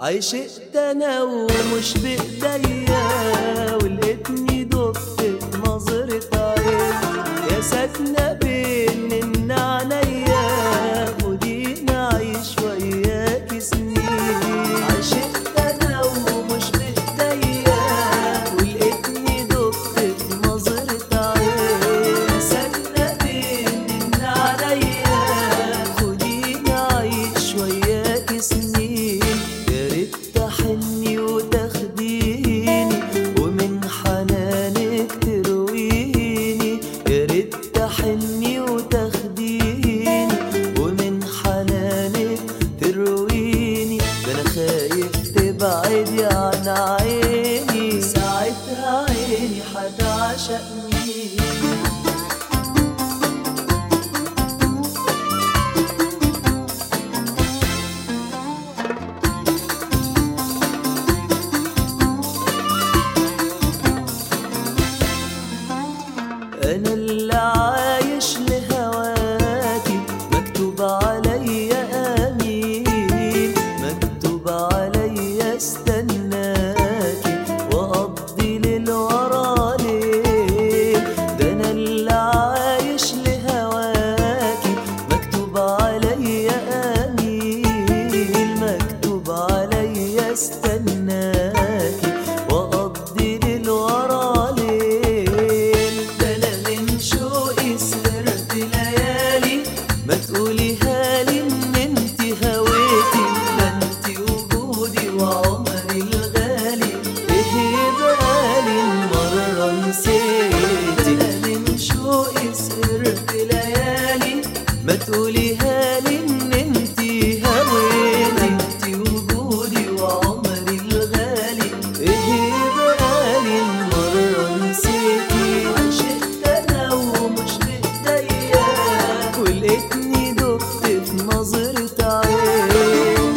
عشقت انا ومش بايديا ولقيتني دقت بنظرة عين يا ساكنة بين ان عينيا خديني اعيش وياكي سنين عشقت انا ومش بايديا ولقيتني دقت بنظرة عين يا ساكنة بين ان عليا خديني اعيش وياكي سنين يا ريت تحني وتاخديني ومن حنانك ترويني يا ريت تحني وتاخديني ومن حنانك ترويني ده انا خايف تبعدي عن عيني ساعتها عيني هتعشقني انا اللي عايش لهواكي مكتوب عليا امين مكتوب عليا استناكي واقضي ليل ورا ليل ده انا اللي عايش لهواكي مكتوب عليا امين مكتوب عليا استناكي واقضي ليل ورا ليل ده انا من شوقي سهرت ليالي ما تقوليها لي ان انت هويتي ده انت وجودي وعمري الغالي ايه بالي المره نسيتي ده أنا من شوقي سهرت ليالي ما تقوليها لي ان انت هويتي انت وجودي وعمري الغالي ايه بالي المره نسيتي عشقت انا ومش بايديا ولقيتني دقت في نظرة عين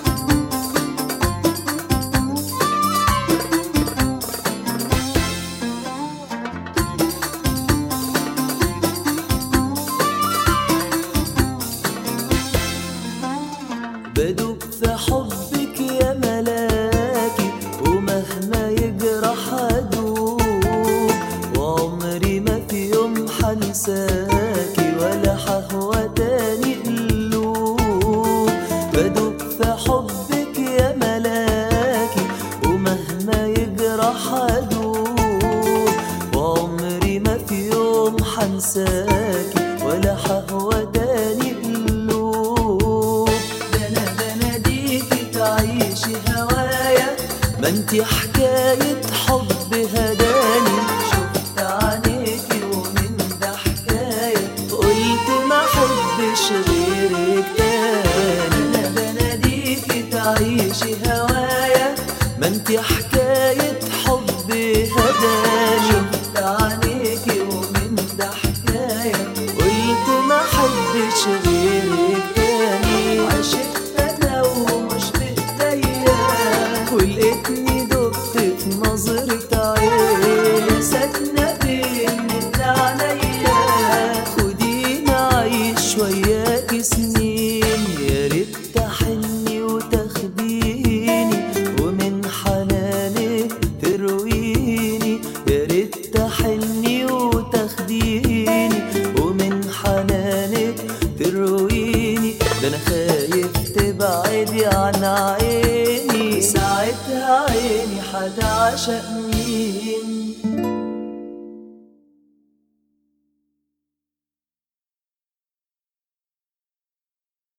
بدوب في حبك يا ملاكي ومهما يجرح ادوب وعمري ما في يوم حنساكي ولا حهوى تاني قلوب بدوب في حبك يا ملاكي ومهما يجرح ادوب وعمري ما في يوم حنساكي ولا حهوى تاني قلوب ده انا بناديكي تعيشي هوايا ما انتي حكاية حب هداني شفت عينيكي ومن ده حكاية قلت ما حبش غيرك تاني انا بناديكي تعيشي هوايا ما انتي حكاية حب هداني شفت عينيكي ومن ده حكاية قلت ما حبش غيرك تاني عشقت انا ومش بايديا ولقيتني دقت في نظرة عين ساكنة بين عليا خديني اعيش وياكي سنين يا ريت تحني وتاخديني ومن حنانك ترويني يا ريت تحني وتاخديني ومن حنانك ترويني ده انا خايف تبعدي عن عيني ساعتها عيني هتعشق مين